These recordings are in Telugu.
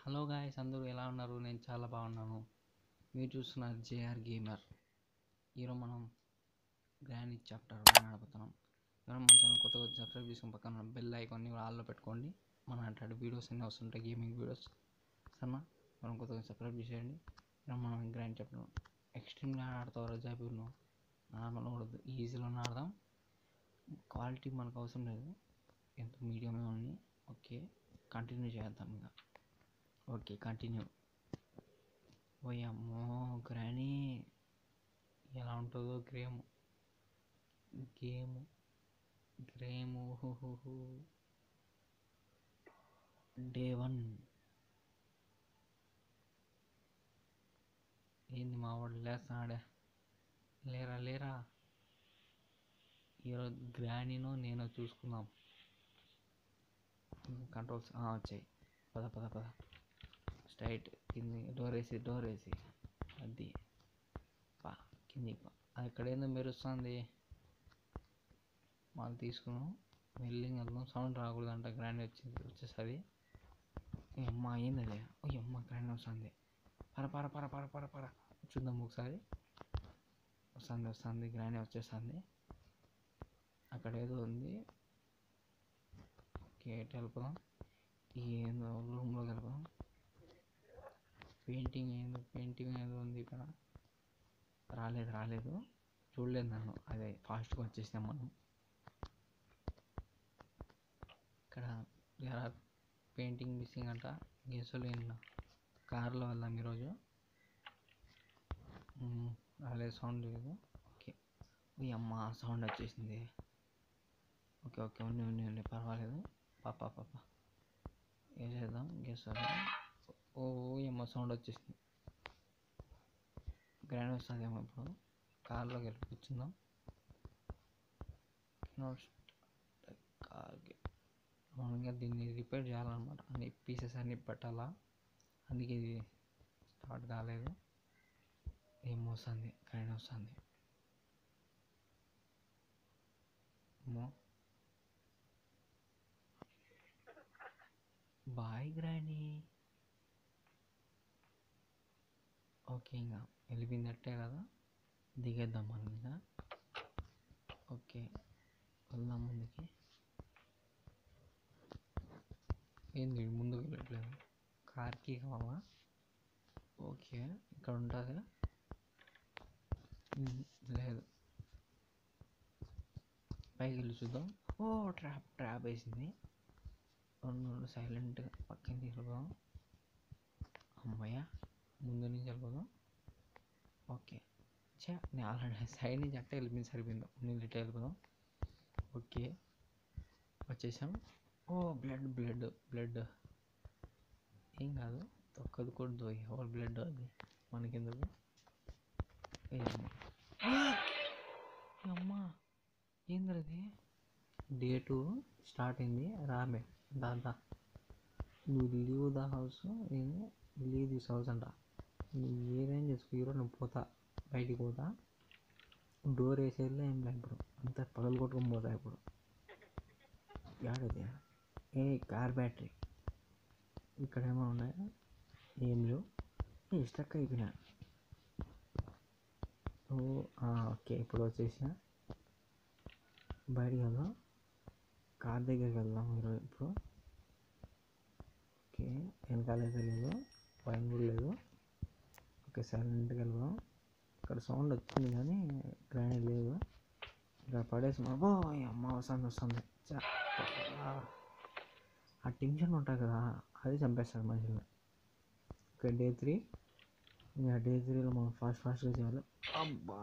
హలో గాయస్ అందరూ ఎలా ఉన్నారు నేను చాలా బాగున్నాను మీరు చూస్తున్నారు జేఆర్ గేమర్ ఈరోజు మనం గ్రాండ్ చాప్టర్ మాట్లాడుతున్నాం ఎవరైనా మన ఛానల్ కొత్తగా సబ్స్క్రైబ్ చేసుకుని పక్కన బెల్ ఐకాన్ని కూడా ఆల్లో పెట్టుకోండి మన అట్లాంటి వీడియోస్ అన్నీ వస్తుంటాయి గేమింగ్ వీడియోస్ సరేనా మనం కొత్తగా సబ్స్క్రైబ్ చేసేయండి ఈరోజు మనం గ్రాండ్ చాప్టర్ ఎక్స్ట్రీమ్గా ఆడతావు రజాపూర్ను నార్మల్ కూడా ఈజీలో ఆడదాం క్వాలిటీ మనకు అవసరం లేదు ఎంత మీడియం ఉంది ఓకే కంటిన్యూ చేద్దాం ఇంకా ఓకే కంటిన్యూ ఓయమ్మో గ్రానీ ఎలా ఉంటుందో గ్రేమ్ గేమ్ గ్రేము డే వన్ ఏంది మా వాడు లేస్తున్నాడే లేరా లేరా ఈరోజు గ్రానీనో నేనో చూసుకుందాం కంట్రోల్స్ వచ్చాయి పద పద పద స్ట్రైట్ కింది డోర్ వేసి డోర్ వేసి అది పా కిందికి పా అది ఇక్కడ ఏందో మెరుస్తుంది మాకు తీసుకున్నాం మెల్లింగ్ వెళ్దాం సౌండ్ రాకూడదంట గ్రాండ్ వచ్చింది వచ్చేస్తుంది అమ్మ అయింది అదే ఓ అమ్మ గ్రాండ్ వస్తుంది పర పర పర పర పర పర చూద్దాం ఒకసారి వస్తుంది వస్తుంది గ్రాండ్ వచ్చేస్తుంది అక్కడ ఏదో ఉంది గేట్ వెళ్ళిపోదాం ఏందో రూమ్లోకి వెళ్ళిపోదాం పెయింటింగ్ ఏందో పెయింటింగ్ ఏదో ఉంది ఇక్కడ రాలేదు రాలేదు చూడలేదు నన్ను అదే ఫాస్ట్గా వచ్చేసినాం మనం ఇక్కడ ఎరా పెయింటింగ్ మిస్సింగ్ అంట గెసోలిన్ కార్లో వెళ్దాం ఈరోజు మ్మ్, రాలేదు సౌండ్ లేదు ఓకే ఈ అమ్మ సౌండ్ వచ్చేసింది ఓకే ఓకే ఉండి ఉండి ఉండి పర్వాలేదు పాప పాప ఏం చేద్దాం గెస్ ఓ ఏమో సౌండ్ వచ్చేసింది గ్రాండ్ వస్తుందేమో ఇప్పుడు కార్లోకి వెళ్ళి కూర్చుందాం కార్ మామూలుగా దీన్ని రిపేర్ చేయాలన్నమాట అన్ని పీసెస్ అన్ని పెట్టాలా అందుకే ఇది స్టార్ట్ కాలేదు ఏమో వస్తుంది గ్రాండ్ వస్తుంది ఏమో బాయ్ గ్రాండీ ఓకే ఇంకా వెళ్ళిపోయినట్టే కదా దిగేద్దాం మనం ఇంకా ఓకే వెళ్దాం ముందుకి ఏంది వీడు ముందుకు వెళ్ళట్లేదు కార్కి కావాలా ఓకే ఇక్కడ ఉంటుంది లేదు పైకి వెళ్ళి చూద్దాం ఓ ట్రాప్ ట్రాప్ వేసింది రెండు సైలెంట్గా పక్కన తీసుకుపోదాం అమ్మయ్య ముందు నుంచి వెళ్ళిపోదాం ఓకే చే నేను ఆల్రెడీ సైడ్ నుంచి అట్టే వెళ్ళిపోయింది సరిపోయింది నేను ఇట్టే వెళ్ళిపోదాం ఓకే వచ్చేసాం ఓ బ్లడ్ బ్లడ్ బ్లడ్ ఏం కాదు తొక్కదు కొద్దు ఎవరు బ్లడ్ అది మనకెందుకు ఏమో అమ్మా ఏంద్రది డే టూ స్టార్ట్ అయింది రామే దాదా నువ్వు లీవ్ ద హౌస్ నేను లీవ్ దిస్ హౌస్ అంట నువ్వు ఏదైనా చేసుకో ఈరోజు నువ్వు పోతా బయటికి పోతా డోర్ వేసేదిలే ఏం లేదు ఇప్పుడు అంతా పగలు కొట్టుకొని పోతా ఇప్పుడు ఏడది ఏ కార్ బ్యాటరీ ఇక్కడ ఏమైనా ఉన్నాయా ఏం లేవు ఏ స్టక్ అయిపోయినా ఓ ఆ, ఓకే ఇప్పుడు వచ్చేసిన బయటికి వెళ్దాం కార్ దగ్గరికి వెళ్దాం ఈరోజు ఇప్పుడు ఓకే వెనకాలైతే లేదు పైన కూడా లేదు ఓకే సైలెంట్గా వెళ్దాం ఇక్కడ సౌండ్ వచ్చింది కానీ గ్రాండ్ లేదు ఇక్కడ పడేసి ఓ అమ్మ వస్తుంది వస్తుంది చా, ఆ. ఆ టెన్షన్ ఉంటుంది కదా అది చంపేస్తుంది మనుషులు ఓకే డే త్రీ ఇంకా డే త్రీలో మనం ఫాస్ట్ ఫాస్ట్గా చేయాలి అబ్బా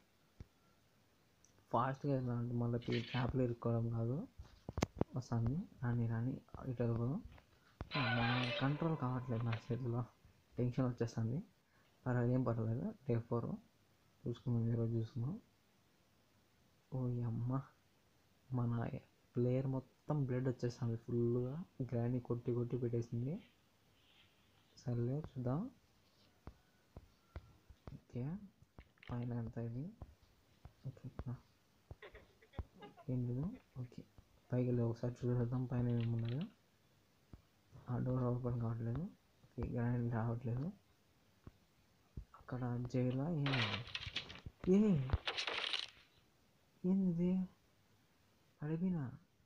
ఫాస్ట్గా వెళ్దామంటే మళ్ళీ ట్యాప్లో ఇరుక్కోవడం కాదు వస్తుంది రాని రాని ఇటు వెళ్ళిపోదాం మా కంట్రోల్ కావట్లేదు నా చేతిలో టెన్షన్ వచ్చేస్తుంది పర్వాలేదు ఏం పర్వాలేదు డే ఫోర్ చూసుకుందాం ఈరోజు చూసుకుందాం ఓ ఈ అమ్మ మన ప్లేయర్ మొత్తం బ్లడ్ వచ్చేస్తుంది ఫుల్గా గ్రాండ్ కొట్టి కొట్టి పెట్టేసింది సర్లే చూద్దాం ఓకే పైన ఎంత ఇది ఓకే ఏం లేదు ఓకే పైకి వెళ్ళి ఒకసారి చూసేద్దాం పైన ఏమున్నదో ఆ డోర్ ఓపెన్ కావట్లేదు ఓకే గ్రానైట్ రావట్లేదు అక్కడ జైలా ఏమి ఏ ఏంది అడిగినా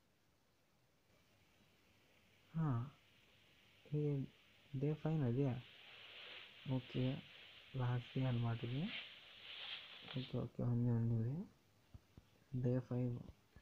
ఇది డే ఫైన్ అదే ఓకే లాస్ట్ డే అనమాట ఇది ఓకే ఓకే ఉంది ఉంది ఇది డే ఫైవ్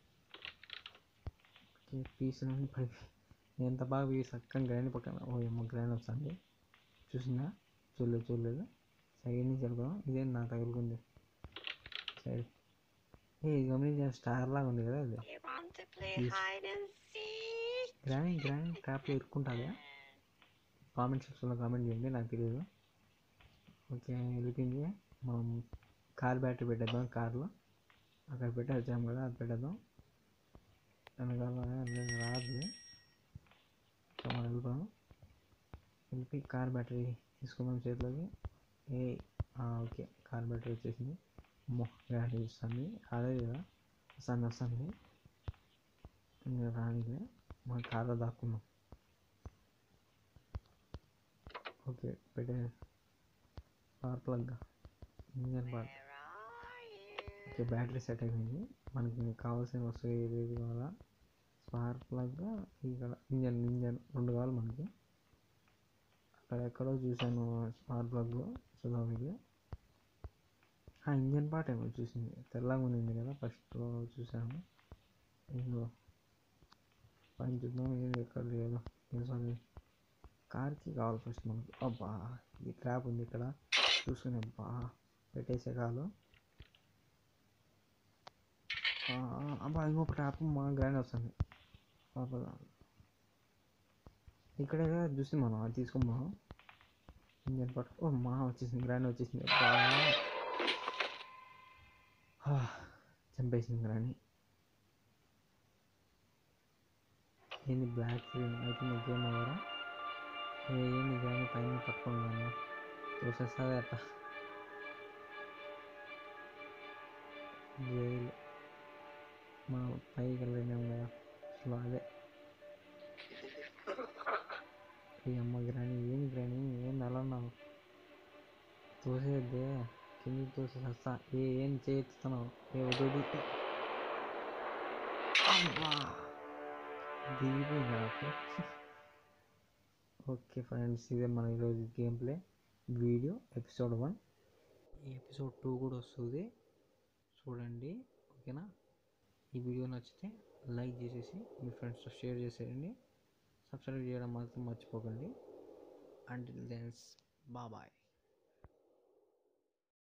ఓకే పీసులన్నీ పడి ఎంత బాగా పీస్ అక్కడ గ్రైండ్ పక్కన ఓ ఏమో గ్రైండ్ వస్తుంది చూసిందా చూడలేదు చూడలేదు సైడ్ నుంచి వెళ్ళిపోదాం ఇదే నా తగులుకుంది సైడ్ ఏ ఇది గమనించిన స్టార్ లాగా ఉంది కదా అది You want to play Yes. hide and seek? Grand grand ట్రాప్లో ఇరుక్కుంటుందా కామెంట్ సెక్షన్లో కామెంట్ చేయండి నాకు తెలియదు ఓకే వెళ్ళిపోయింది మనం కార్ బ్యాటరీ పెట్టేద్దాం కార్లో అక్కడ పెట్టి వచ్చాము కదా అది పెట్టేద్దాం వెనకాల లేదు రాదు సో మనం వెళ్ళిపోదాం వెళ్ళిపోయి కార్ బ్యాటరీ తీసుకుందాం చేతిలోకి ఏ ఆ, ఓకే కార్ బ్యాటరీ వచ్చేసింది అమ్మో బ్యాటరీ వస్తుంది అదే కదా వస్తుంది వస్తుంది ఇంకా రానిలే మన కార్లో దాక్కుందాం ఓకే పెట్టే power plug engine part Where are you? Okay battery set అయిపోయింది మనకి కావాల్సిన వస్తువు ఏది కావాలా స్పార్క్ ప్లగ్ ఇక్కడ ఇంజన్ ఇంజన్ రెండు కావాలి మనకి అక్కడ ఎక్కడో చూశాను స్పార్క్ ప్లగ్ చూద్దాం ఇది ఆ ఇంజన్ పార్ట్ ఏమో చూసింది తెల్లగా ఉంది కదా ఫస్ట్లో చూసాను ఇందులో పైన చూద్దాం ఏది ఎక్కడ లేదు సారీ కార్కి కావాలి ఫస్ట్ మనకు అబ్బా ఈ ట్రాప్ ఉంది ఇక్కడ చూసుకుని అబ్బా పెట్టేసే కాదు ఆ, ఆ, అబ్బా ఇంకొక ట్రాప్ మా గ్రాండ్ వస్తుంది లోపల ఇక్కడే చూసి మనం అది తీసుకున్నాం ఇంజన్ పట్టు ఓ మా వచ్చేసింది గ్రాండ్ వచ్చేసింది అబ్బా హా, చంపేసింది గ్రాండ్ ఏంది బ్లాక్ స్క్రీన్ అయితే నీకు గేమ్ అవ్వరా ఏంది గ్రాండ్ పైన పట్టుకోండి అన్న చూసేస్తుంది అట్ట జైలు మా పైకి వెళ్ళలేము కదా అసలు అదే ఈ అమ్మ గ్రాని ఏమి గ్రాని ఏంది అలా ఉన్నావు తోసేద్దే కిందికి తోసి వస్తా ఏ ఏం చేస్తున్నావు ఏ వదిలి దిగిపోయింది నాకు ఓకే ఫ్రెండ్స్ ఇదే మన ఈరోజు game play video episode one ఈ ఎపిసోడ్ టూ కూడా వస్తుంది చూడండి ఓకేనా ఈ వీడియో నచ్చితే లైక్ చేసేసి మీ ఫ్రెండ్స్తో షేర్ చేసేయండి సబ్స్క్రైబ్ చేయడం మాత్రం మర్చిపోకండి అంటిల్ దెన్స్ బాబాయ్